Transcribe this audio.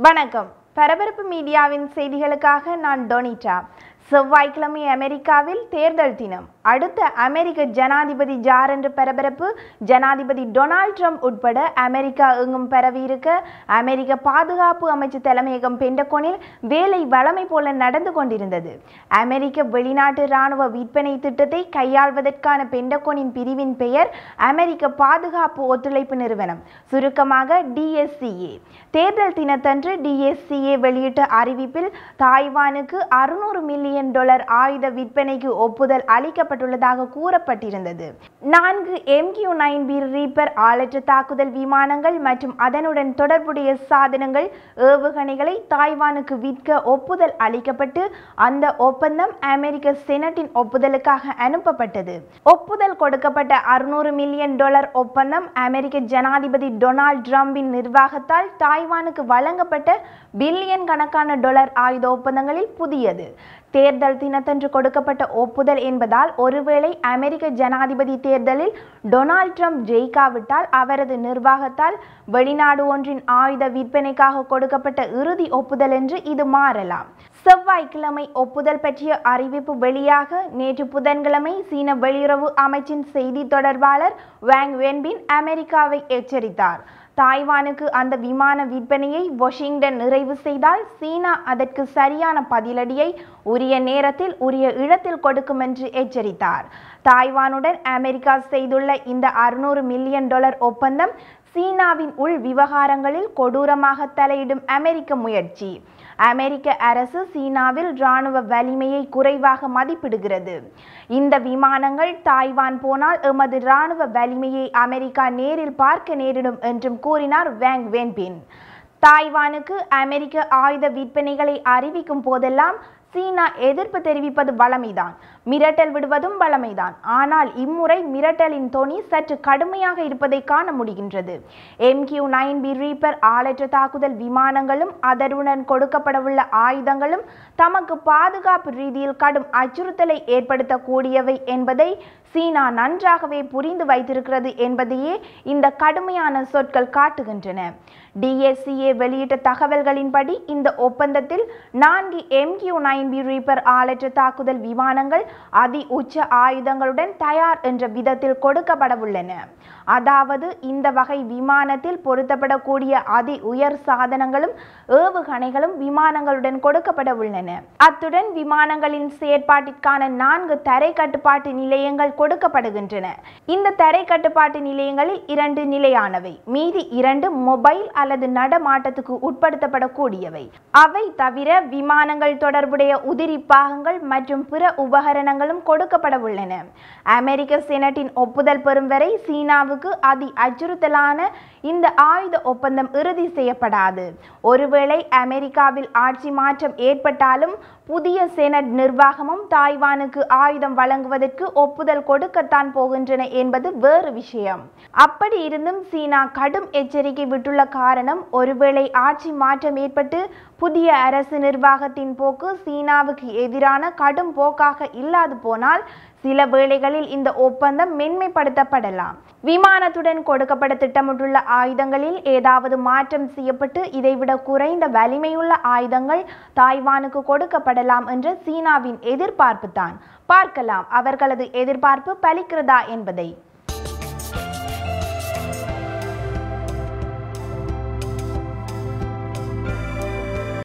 வணக்கம் பரபரப்பு மீடியாவின் செய்திகளுக்காக நான் டொனிட்டா செவ்வாய்க்கிழமை அமெரிக்காவில் தேர்தல் தினம் அடுத்த அமெரிக்க ஜனாதிபதி ஜார் என்ற பரபரப்பு ஜனாதிபதி டொனால்ட் ட்ரம்ப் உட்பட அமெரிக்கா எங்கும் பரவியிருக்க அமெரிக்க பாதுகாப்பு அமைச்சு தலைமையகம் பெண்டகோனில் வேலை வளமை போல நடந்து கொண்டிருந்தது அமெரிக்க வெளிநாட்டு இராணுவ விற்பனை திட்டத்தை கையாள்வதற்கான பெண்டகோனின் பிரிவின் பெயர் அமெரிக்க பாதுகாப்பு ஒத்துழைப்பு நிறுவனம் சுருக்கமாக டிஎஸ்சிஏ தேர்தல் தினத்தன்று டிஎஸ்சிஏ வெளியிட்ட அறிவிப்பில் தாய்வானுக்கு அறுநூறு மில்லியன் டாலர் ஆயுத விற்பனைக்கு ஒப்புதல் அளிக்கப்பட்டுள்ளதாக கூறப்பட்டிருந்தது நான்கு எம்கியூ நைன் பி ரீப்பர் ஆளற்ற தாக்குதல் விமானங்கள் மற்றும் அதனுடன் தொடர்புடைய சாதனங்கள் ஏவுகணைகளை தாய்வானுக்கு விற்க ஒப்புதல் அளிக்கப்பட்டு அந்த ஒப்பந்தம் அமெரிக்க செனட்டின் ஒப்புதலுக்காக அனுப்பப்பட்டது ஒப்புதல் கொடுக்கப்பட்ட அறுநூறு மில்லியன் டாலர் ஒப்பந்தம் அமெரிக்க ஜனாதிபதி டொனால்ட் ட்ரம்பின் நிர்வாகத்தால் தாய்வானுக்கு வழங்கப்பட்ட பில்லியன் கணக்கான டாலர் ஆயுத ஒப்பந்தங்களில் புதியது தேர்தல் தினத்தன்று கொடுக்கப்பட்ட ஒப்புதல் என்பதால் ஒருவேளை அமெரிக்க ஜனாதிபதி தேர்தலில் டொனால்ட் ட்ரம்ப் ஜெயிக்காவிட்டால் அவரது நிர்வாகத்தால் வெளிநாடு ஒன்றின் ஆயுத விற்பனைக்காக கொடுக்கப்பட்ட இறுதி ஒப்புதல் என்று இது மாறலாம் செவ்வாய்க்கிழமை ஒப்புதல் பற்றிய அறிவிப்பு வெளியாக நேற்று புதன்கிழமை சீன வெளியுறவு அமைச்சின் செய்தி தொடர்பாளர் வாங் வென்பின் அமெரிக்காவை எச்சரித்தார் தாய்வானுக்கு அந்த விமான விற்பனையை வாஷிங்டன் நிறைவு செய்தால் சீனா அதற்கு சரியான பதிலடியை உரிய நேரத்தில் உரிய இடத்தில் கொடுக்கும் என்று எச்சரித்தார் தாய்வானுடன் அமெரிக்கா செய்துள்ள இந்த அறுநூறு மில்லியன் டாலர் ஒப்பந்தம் சீனாவின் உள் விவகாரங்களில் கொடூரமாக தலையிடும் அமெரிக்க முயற்சி அமெரிக்க அரசு சீனாவில் இராணுவ வலிமையை குறைவாக மதிப்பிடுகிறது இந்த விமானங்கள் தாய்வான் போனால் எமது இராணுவ வலிமையை அமெரிக்கா நேரில் பார்க்க நேரிடும் என்றும் கூறினார் வேங் வென்பின் தாய்வானுக்கு அமெரிக்க ஆயுத விற்பனைகளை அறிவிக்கும் போதெல்லாம் சீனா எதிர்ப்பு தெரிவிப்பது வளமைதான் மிரட்டல் விடுவதும் வளமைதான் ஆனால் இம்முறை மிரட்டலின் தொனி சற்று கடுமையாக இருப்பதை காண முடிகின்றது எம்கியூ நைன் பி ரீப்பர் ஆளற்ற தாக்குதல் விமானங்களும் அதனுடன் கொடுக்கப்படவுள்ள ஆயுதங்களும் தமக்கு பாதுகாப்பு ரீதியில் கடும் அச்சுறுத்தலை ஏற்படுத்தக்கூடியவை என்பதை சீனா நன்றாகவே புரிந்து வைத்திருக்கிறது என்பதையே இந்த கடுமையான சொற்கள் காட்டுகின்றன டிஎஸ்சிஏ வெளியிட்ட தகவல்களின்படி இந்த ஒப்பந்தத்தில் நான்கு எம்கியூ நைன் பி ரீப்பர் ஆளற்ற தாக்குதல் விமானங்கள் அதி உச்ச ஆயுதங்களுடன் தயார் என்ற விதத்தில் கொடுக்கப்படவுள்ளன அதாவது இந்த வகை விமானத்தில் பொருத்தப்படக்கூடிய அதி உயர் சாதனங்களும் ஏவுகணைகளும் விமானங்களுடன் கொடுக்கப்பட உள்ளன அத்துடன் விமானங்களின் செயற்பாட்டிற்கான நான்கு தரை கட்டுப்பாட்டு நிலையங்கள் கொடுக்கப்படுகின்றன இந்த தரை கட்டுப்பாட்டு நிலையங்களில் இரண்டு நிலையானவை மீதி இரண்டு மொபைல் அல்லது நடமாட்டத்துக்கு உட்படுத்தப்படக்கூடியவை அவை தவிர விமானங்கள் தொடர்புடைய உதிரி பாகங்கள் மற்றும் பிற உபகரணங்களும் கொடுக்கப்பட உள்ளன அமெரிக்க செனட்டின் ஒப்புதல் பெறும் வரை சீனாவுக்கு அதி அச்சுறுத்தலான இந்த ஆயுத ஒப்பந்தம் இறுதி செய்யப்படாது ஒருவேளை அமெரிக்காவில் ஆட்சி மாற்றம் ஏற்பட்டாலும் புதிய செனட் நிர்வாகமும் தாய்வானுக்கு ஆயுதம் வழங்குவதற்கு ஒப்புதல் கொடுக்கத்தான் போகின்றன என்பது வேறு விஷயம் அப்படி இருந்தும் சீனா கடும் எச்சரிக்கை விட்டுள்ள காரணம் ஒருவேளை ஆட்சி மாற்றம் ஏற்பட்டு புதிய அரசு நிர்வாகத்தின் போக்கு சீனாவுக்கு எதிரான கடும் போக்காக இல்லாது போனால் சில வேளைகளில் இந்த ஒப்பந்தம் மென்மைப்படுத்தப்படலாம் விமானத்துடன் கொடுக்கப்பட திட்டமிட்டுள்ள ஆயுதங்களில் ஏதாவது மாற்றம் செய்யப்பட்டு இதைவிட குறைந்த வலிமையுள்ள ஆயுதங்கள் தாய்வானுக்கு கொடுக்கப்படலாம் என்ற சீனாவின் எதிர்பார்ப்பு தான் பார்க்கலாம் அவர்களது எதிர்பார்ப்பு பலிக்கிறதா என்பதை